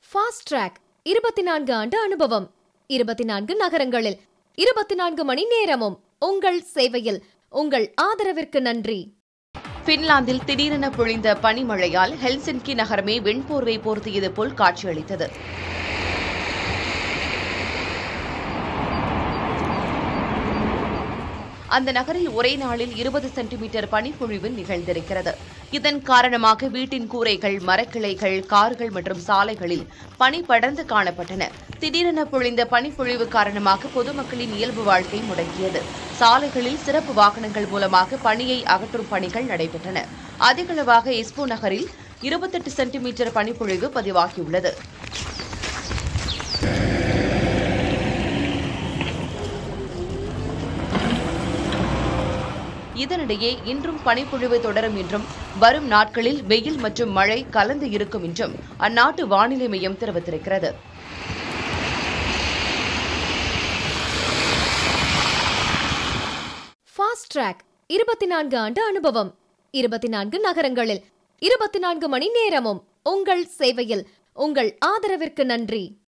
fast track இருபத்தி நான்கு ஆண்டு அனுபவம் இருபத்தி நான்கு நகரங்களில் இருபத்தி நான்கு மணி நேரமும் உங்கள் சேவையில் உங்கள் ஆதரவிற்கு நன்றி பின்லாந்தில் திடீரென பொழிந்த பனிமழையால் ஹெல்சின்கி நகரமே வெண்போர்வை போர்த்தியது போல் காட்சியளித்தது அந்த நகரில் ஒரே நாளில் இருபது சென்டிமீட்டர் பனிப்பொழிவு நிகழ்ந்திருக்கிறது இதன் காரணமாக வீட்டின் கூரைகள் மரக்கிளைகள் கார்கள் மற்றும் சாலைகளில் பனி படர்ந்து காணப்பட்டன திடீரென பொழிந்த பனிப்பொழிவு காரணமாக பொதுமக்களின் இயல்பு வாழ்க்கை முடங்கியது சாலைகளில் சிறப்பு வாகனங்கள் மூலமாக பனியை அகற்றும் பணிகள் நடைபெற்றன அதிகளவாக எஸ்போ நகரில் இருபத்தெட்டு சென்டிமீட்டர் பனிப்பொழிவு பதிவாகியுள்ளது இதனிடையே இன்றும் பனிப்பொழிவு தொடரும் என்றும் வரும் நாட்களில் வெயில் மற்றும் மழை கலந்து இருக்கும் என்றும் அந்நாட்டு வானிலை மையம் தெரிவித்திருக்கிறது ஃபாஸ்ட் ட்ராக் இருபத்தி நான்கு ஆண்டு அனுபவம் இருபத்தி நான்கு நகரங்களில் இருபத்தி நான்கு மணி நேரமும் உங்கள் சேவையில் உங்கள் ஆதரவிற்கு நன்றி